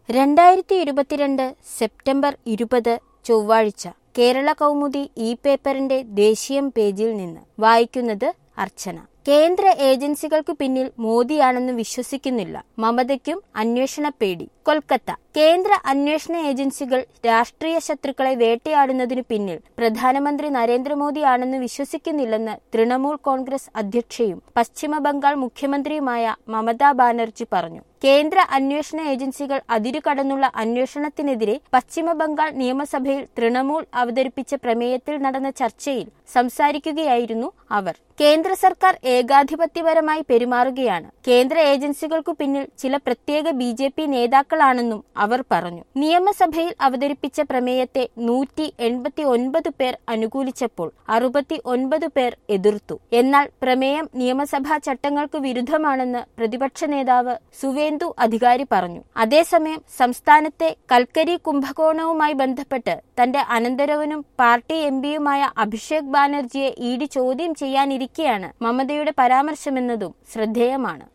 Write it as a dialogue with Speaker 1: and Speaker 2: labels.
Speaker 1: രണ്ടായിരത്തി ഇരുപത്തിരണ്ട് സെപ്റ്റംബർ ഇരുപത് ചൊവ്വാഴ്ച കേരള കൗമുദി ഇ പേപ്പറിന്റെ ദേശീയം പേജിൽ നിന്ന് വായിക്കുന്നത് അർച്ചന കേന്ദ്ര ഏജൻസികൾക്ക് പിന്നിൽ മോദിയാണെന്ന് വിശ്വസിക്കുന്നില്ല മമതയ്ക്കും അന്വേഷണ പേടി കൊൽക്കത്ത കേന്ദ്ര അന്വേഷണ ഏജൻസികൾ രാഷ്ട്രീയ ശത്രുക്കളെ വേട്ടയാടുന്നതിനു പിന്നിൽ പ്രധാനമന്ത്രി നരേന്ദ്രമോദിയാണെന്ന് വിശ്വസിക്കുന്നില്ലെന്ന് തൃണമൂൽ കോൺഗ്രസ് അധ്യക്ഷയും പശ്ചിമ ബംഗാൾ മുഖ്യമന്ത്രിയുമായ മമതാ ബാനർജി പറഞ്ഞു കേന്ദ്ര അന്വേഷണ ഏജൻസികൾ അതിരുകടന്നുള്ള അന്വേഷണത്തിനെതിരെ പശ്ചിമ ബംഗാൾ നിയമസഭയിൽ തൃണമൂൽ അവതരിപ്പിച്ച പ്രമേയത്തിൽ നടന്ന ചർച്ചയിൽ സംസാരിക്കുകയായിരുന്നു അവർ കേന്ദ്ര സർക്കാർ ഏകാധിപത്യപരമായി പെരുമാറുകയാണ് കേന്ദ്ര ഏജൻസികൾക്കു പിന്നിൽ ചില പ്രത്യേക ബി ജെ പി നേതാക്കളാണെന്നും അവർ പറഞ്ഞു നിയമസഭയിൽ അവതരിപ്പിച്ച പ്രമേയത്തെ നൂറ്റി എൺപത്തി ഒൻപത് പേർ അനുകൂലിച്ചപ്പോൾ അറുപത്തി ഒൻപത് പേർ എതിർത്തു എന്നാൽ പ്രമേയം നിയമസഭാ ചട്ടങ്ങൾക്ക് വിരുദ്ധമാണെന്ന് പ്രതിപക്ഷ നേതാവ് സുവേന്ദു അധികാരി പറഞ്ഞു അതേസമയം സംസ്ഥാനത്തെ കൽക്കരി കുംഭകോണവുമായി ബന്ധപ്പെട്ട് തന്റെ അനന്തരവനും പാർട്ടി എം പിയുമായ അഭിഷേക് ബാനർജിയെ ഇ ഡി ചോദ്യം ചെയ്യാനിരിക്കെയാണ് മമതയുടെ പരാമർശമെന്നതും ശ്രദ്ധേയമാണ്